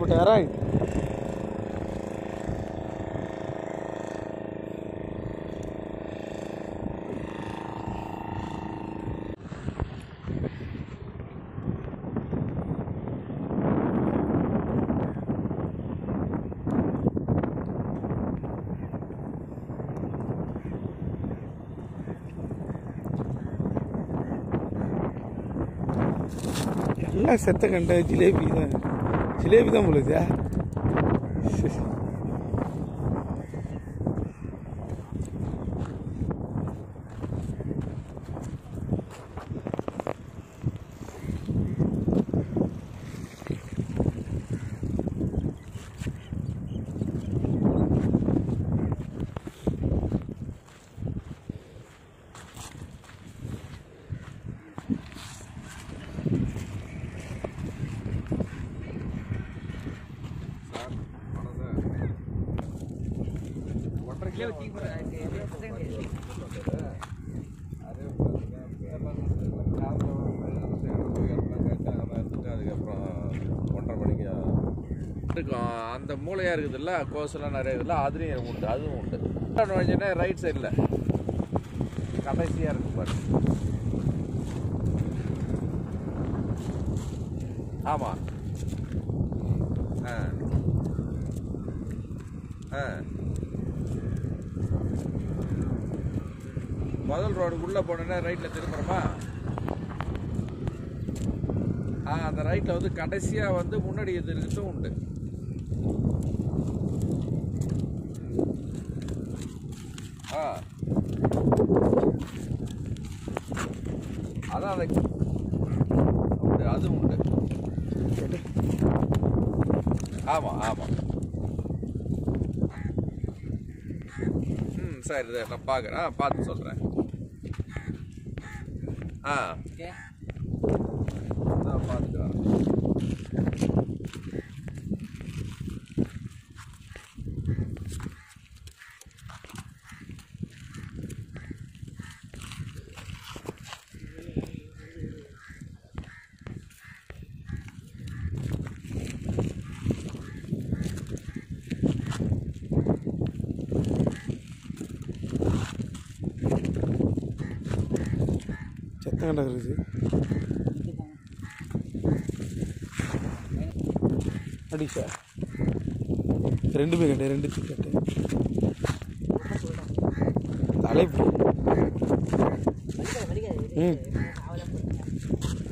போட்டேன் இறங்கு எல்லாம் செத்த கண்ட ஜிலேபி தான் ஜிலேபி தான் பொழுதா ஒன்றரை கிலோ டீ அதுக்கப்புறம் ஒன்றரை மணிக்கு இருக்கும் அந்த மூளையாக இருக்குதுல்ல கோஸெல்லாம் நிறைய இருக்குதுல்ல அதுலேயும் உண்டு அதுவும் உண்டு நுழைஞ்சோன்னா ரைட் சைடில் கடைசியாக இருக்கும் பாரு ஆமாம் ஆ ஆ முதல் ரோடுக்குள்ளே போனோன்னா ரைட்டில் திரும்புகிறோமா ஆ அந்த ரைட்டில் வந்து கடைசியாக வந்து முன்னாடி இது இருக்கிறதும் உண்டு ஆ அதான் அதை உண்டு அதுவும் உண்டு ஆமாம் ஆமாம் ம் சரி இதை நான் பார்க்குறேன் ஆ பார்த்து சொல்கிறேன் ஆ நான் பார்த்துட்டு வரேன் செத்த கண்ட இருக்குது அடி சார் ரெண்டுமே கட்டேன் ரெண்டு கட்டேன் தலைப்பு ம்